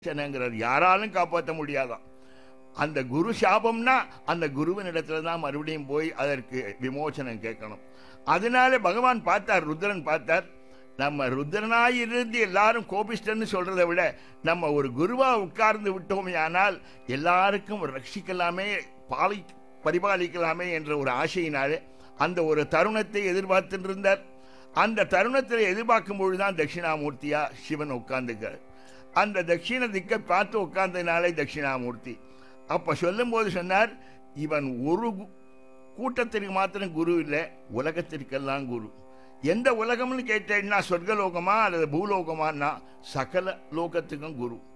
விமோசனங்கிறது யாராலும் காப்பாற்ற முடியாதாம் அந்த குரு சாபம்னா அந்த குருவின் இடத்துல தான் மறுபடியும் போய் அதற்கு விமோசனம் கேட்கணும் அதனால பகவான் பார்த்தார் ருத்ரன் பார்த்தார் நம்ம ருத்ரனாய் இருந்து எல்லாரும் கோபிஷ்டன்னு சொல்றதை விட நம்ம ஒரு குருவா உட்கார்ந்து விட்டோமே ஆனால் எல்லாருக்கும் ரட்சிக்கலாமே பாலி பரிபாலிக்கலாமே என்ற ஒரு ஆசையினாலே அந்த ஒரு தருணத்தை எதிர்பார்த்துட்டு இருந்தார் அந்த தருணத்தில் எதிர்பார்க்கும் பொழுதுதான் தட்சிணாமூர்த்தியா சிவன் உட்கார்ந்துக்கிறார் அந்த தட்சிண திக்கை பார்த்து உட்கார்ந்தனாலே தட்சிணாமூர்த்தி அப்ப சொல்லும்போது சொன்னார் இவன் ஒரு கு- கூட்டத்திற்கு மாத்திரம் குரு இல்லை உலகத்திற்கெல்லாம் குரு எந்த உலகம்னு கேட்டேன்னா சொர்க்கலோகமா அல்லது பூலோகமான்னா சகல லோகத்துக்கும் குரு